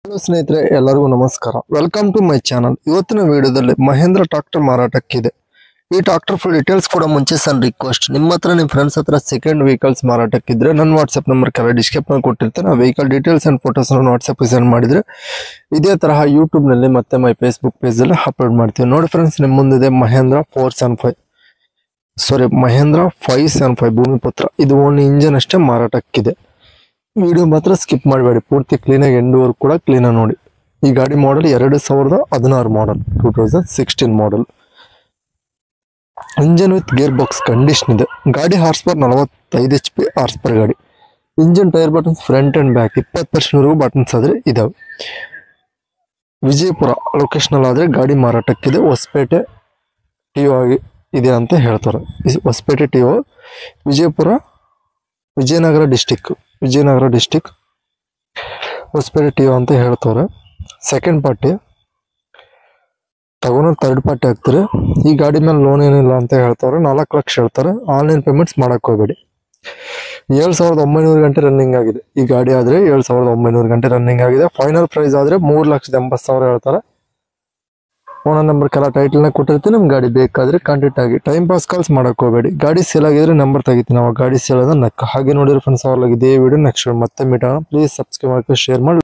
hello ಸ್ನೇಹಿತರೆ ಎಲ್ಲರಿಗೂ ನಮಸ್ಕಾರ ವೆಲ್ಕಮ್ ಟು ಮೈ ಚಾನಲ್ ಇವತ್ತಿನ ವಿಡಿಯೋದಲ್ಲಿ ಮಹೇಂದ್ರ ಟ್ರಾಕ್ಟರ್ ಮಾರಾಟಕ್ಕಿದೆ ಈ ಟ್ರಾಕ್ಟರ್ ಫುಲ್ ಡೀಟೇಲ್ಸ್ ಕೂಡ ಮುಂಚೆ ಸಣ್ಣ ರಿಕ್ವೆಸ್ಟ್ ನಿಮ್ಮ ಹತ್ರ ನಿಮ್ಮ ಫ್ರೆಂಡ್ಸ್ ಹತ್ರ ಸೆಕೆಂಡ್ ವೆಹಿಕಲ್ಸ್ ಮಾರಾಟಕ್ಕಿದ್ರೆ ನನ್ನ ವಾಟ್ಸ್ಆಪ್ ನಂಬರ್ ಕೆಲ ಡಿಸ್ಕ್ರಿಪ್ಷನ್ ಕೊಟ್ಟಿರ್ತೇನೆ ಆ vehicle details and photos WhatsApp send ಮಾಡಿದ್ರೆ ಇದೇ ತರಹ ಯೂಟ್ಯೂಬ್ ನಲ್ಲಿ ಮತ್ತೆ ಮೈ ಫೇಸ್ಬುಕ್ ಪೇಜ್ ಅಲ್ಲಿ ಅಪ್ಲೋಡ್ ಮಾಡ್ತೀವಿ ನೋಡಿ ಫ್ರೆಂಡ್ಸ್ ನಿಮ್ಮ ಮುಂದಿದೆ Mahindra four seven five sorry Mahindra five seven five Bhoomiputra ಇದು ಒಂದು ಇಂಜನ್ ಅಷ್ಟೇ ಮಾರಾಟಕ್ಕಿದೆ ವಿಡಿಯೋ ಮಾತ್ರ ಸ್ಕಿಪ್ ಮಾಡಬೇಡಿ ಪೂರ್ತಿ ಕ್ಲೀನಾಗಿ ಎಂಡ್ವರೆಗೂ ಕೂಡ ಕ್ಲೀನಾಗಿ ನೋಡಿ ಈ ಗಾಡಿ ಮಾಡೆಲ್ ಎರಡು ಸಾವಿರದ ಹದಿನಾರು model two thousand sixteen model engine with gear box condition ಇದೆ ಗಾಡಿ ಹಾರ್ಸ್ ಪರ್ ನಲವತ್ತೈದು ಎಚ್ ಪಿ ಹಾರ್ಸ್ ಪರ್ ಗಾಡಿ engine tyre buttons front and back ಇಪ್ಪತ್ತು ಪರ್ಸೆಂಟ್ವರೆಗೂ ಬಟನ್ಸ್ ಆದ್ರೆ ಇದಾವೆ ವಿಜಯಪುರ ಲೊಕೇಶನ್ ಆದ್ರೆ ಗಾಡಿ ಮಾರಾಟಕ್ಕಿದೆ ಹೊಸಪೇಟೆ ಟಿ ಆಗಿ ಇದೆ ಅಂತ ಹೇಳ್ತಾರೆ ಇಸ್- Hosapete T Vijayapura Vijayanagara district Vijayanagara district Hosapete T ಅಂತ ಹೇಳ್ತವ್ರೆ ಸೆಕೆಂಡ್ ಪಾರ್ಟಿ ತಗೊಂಡು ಥರ್ಡ್ ಪಾರ್ಟಿ ಹಾಕ್ತಾರೆ ಈ ಗಾಡಿ ಮೇಲೆ ಲೋನ್ ಏನಿಲ್ಲ ಅಂತ ಹೇಳ್ತಾರೆ ನಾಲ್ಕು ಲಕ್ಷ ಹೇಳ್ತಾರೆ ಆನ್ಲೈನ್ ಪೇಮೆಂಟ್ಸ್ ಮಾಡಕ್ ಹೋಗ್ಬೇಡಿ ಏಳು ಸಾವಿರದ ಒಂಬೈನೂರು ಗಂಟೆ ರನ್ನಿಂಗ್ ಆಗಿದೆ ಈ ಗಾಡಿ ಆದ್ರೆ ಏಳು ಸಾವಿರದ ಒಂಬೈನೂರು ಗಂಟೆ ರನ್ನಿಂಗ್ ಆಗಿದೆ ಫೈನಲ್ ಪ್ರೈಸ್ ಆದ್ರೆ ಮೂರು ಲಕ್ಷದ ಎಂಬತ್ತು ಸಾವಿರ ಹೇಳ್ತಾರೆ ಓನರ್ ನಂಬರ್ ಕೆಲ ಟೈಟಲ್ನ ಕೊಟ್ಟಿರ್ತೀನಿ ನಿಮ್ ಗಾಡಿ ಬೇಕಾದ್ರೆ ಕಾಂಟ್ಯಾಕ್ಟ್ ಆಗಿ ಟೈಮ್ ಪಾಸ್ ಕಾಲ್ಸ್ ಮಾಡಕ್ ಹೋಗಬೇಡಿ ಗಾಡಿ ಸೇಲ್ ಆಗಿದ್ರೆ ನಂಬರ್ ತೆಗಿತೀನಿ ನಾವು ಗಾಡಿ ಸೇಲ್ ಅದ ನಕ್ಕ ಹಾಗೆ ನೋಡಿರೋ ಫ್ರೆಂಡ್ಸ್ ಅವ್ರಿಗೆ ಇದೇ ವಿಡಿಯೋ ನೆಕ್ಸ್ಟ್ ಮತ್ತೆ ಮೀಟ್ ಆಗೋಣ ಪ್ಲೀಸ್ ಸಬ್ಸ್ಕ್ರೈಬ್ ಮಾಡ್ಕೊಂಡು ಶೇರ್ ಮಾಡಿ